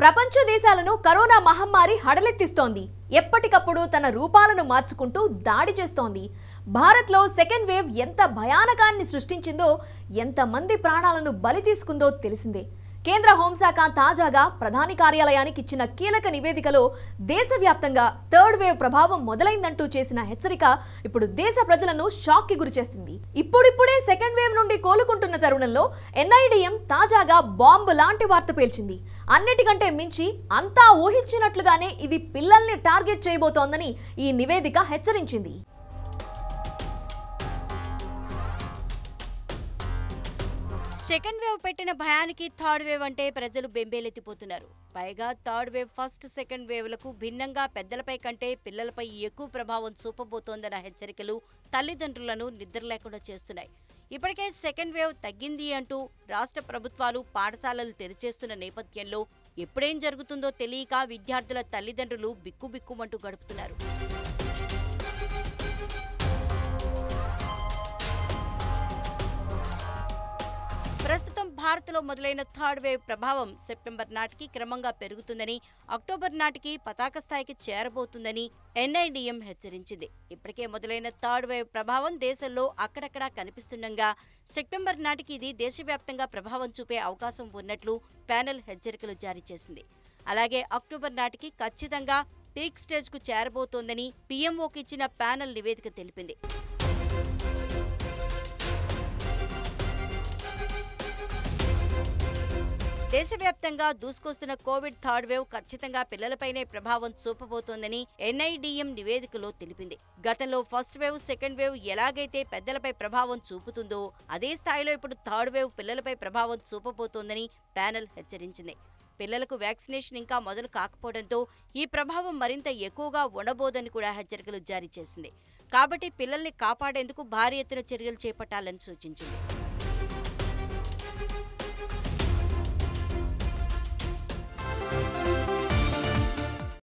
ప్రపంచ దేశాలను కరోనా మహమ్మారి హడలెత్తిస్తోంది ఎప్పటికప్పుడు తన రూపాలను మార్చుకుంటూ దాడి చేస్తోంది భారత్లో సెకండ్ వేవ్ ఎంత భయానకాన్ని సృష్టించిందో ఎంతమంది ప్రాణాలను బలి తీసుకుందో తెలిసిందే కేంద్ర హోంశాఖ తాజాగా ప్రధాని కార్యాలయానికి ఇచ్చిన కీలక నివేదికలో దేశవ్యాప్తంగా థర్డ్ వేవ్ ప్రభావం మొదలైందంటూ చేసిన హెచ్చరిక ఇప్పుడు దేశ ప్రజలను షాక్ కి గురిచేస్తుంది ఇప్పుడిప్పుడే సెకండ్ వేవ్ నుండి కోలుకుంటున్న తరుణంలో ఎన్ఐడిఎం తాజాగా బాంబు లాంటి వార్త పేల్చింది అన్నిటికంటే మించి అంతా ఊహించినట్లుగానే ఇది పిల్లల్ని టార్గెట్ చేయబోతోందని ఈ నివేదిక హెచ్చరించింది సెకండ్ వేవ్ పెట్టిన భయానికి థర్డ్ వేవ్ అంటే ప్రజలు బెంబేలెత్తిపోతున్నారు పైగా థర్డ్ వేవ్ ఫస్ట్ సెకండ్ వేవ్లకు భిన్నంగా పెద్దలపై కంటే పిల్లలపై ఎక్కువ ప్రభావం చూపబోతోందన్న హెచ్చరికలు తల్లిదండ్రులను నిద్ర లేకుండా చేస్తున్నాయి ఇప్పటికే సెకండ్ వేవ్ తగ్గింది అంటూ రాష్ట్ర ప్రభుత్వాలు పాఠశాలలు తెరిచేస్తున్న నేపథ్యంలో ఎప్పుడేం జరుగుతుందో తెలియక విద్యార్థుల తల్లిదండ్రులు బిక్కుబిక్కుమంటూ గడుపుతున్నారు ప్రస్తుతం భారత్లో మొదలైన థర్డ్ వేవ్ ప్రభావం సెప్టెంబర్ నాటికి క్రమంగా పెరుగుతుందని అక్టోబర్ నాటికి పతాక స్థాయికి చేరబోతుందని ఎన్ఐడిఎం హెచ్చరించింది ఇప్పటికే మొదలైన థర్డ్ వేవ్ ప్రభావం దేశంలో అక్కడక్కడా కనిపిస్తుండగా సెప్టెంబర్ నాటికి ఇది దేశవ్యాప్తంగా ప్రభావం చూపే అవకాశం ఉన్నట్లు ప్యానెల్ హెచ్చరికలు జారీ చేసింది అలాగే అక్టోబర్ నాటికి ఖచ్చితంగా పీక్ స్టేజ్కు చేరబోతోందని పీఎంఓకి ఇచ్చిన ప్యానెల్ నివేదిక తెలిపింది దేశవ్యాప్తంగా దూసుకొస్తున్న కోవిడ్ థర్డ్ వేవ్ ఖచ్చితంగా పిల్లలపైనే ప్రభావం చూపబోతోందని ఎన్ఐడిఎం నివేదికలో తెలిపింది గతంలో ఫస్ట్ వేవ్ సెకండ్ వేవ్ ఎలాగైతే పెద్దలపై ప్రభావం చూపుతుందో అదే స్థాయిలో ఇప్పుడు థర్డ్ వేవ్ పిల్లలపై ప్రభావం చూపబోతోందని ప్యానెల్ హెచ్చరించింది పిల్లలకు వ్యాక్సినేషన్ ఇంకా మొదలు కాకపోవడంతో ఈ ప్రభావం మరింత ఎక్కువగా ఉండబోదని కూడా హెచ్చరికలు జారీ చేసింది కాబట్టి పిల్లల్ని కాపాడేందుకు భారీ ఎత్తున చర్యలు చేపట్టాలని సూచించింది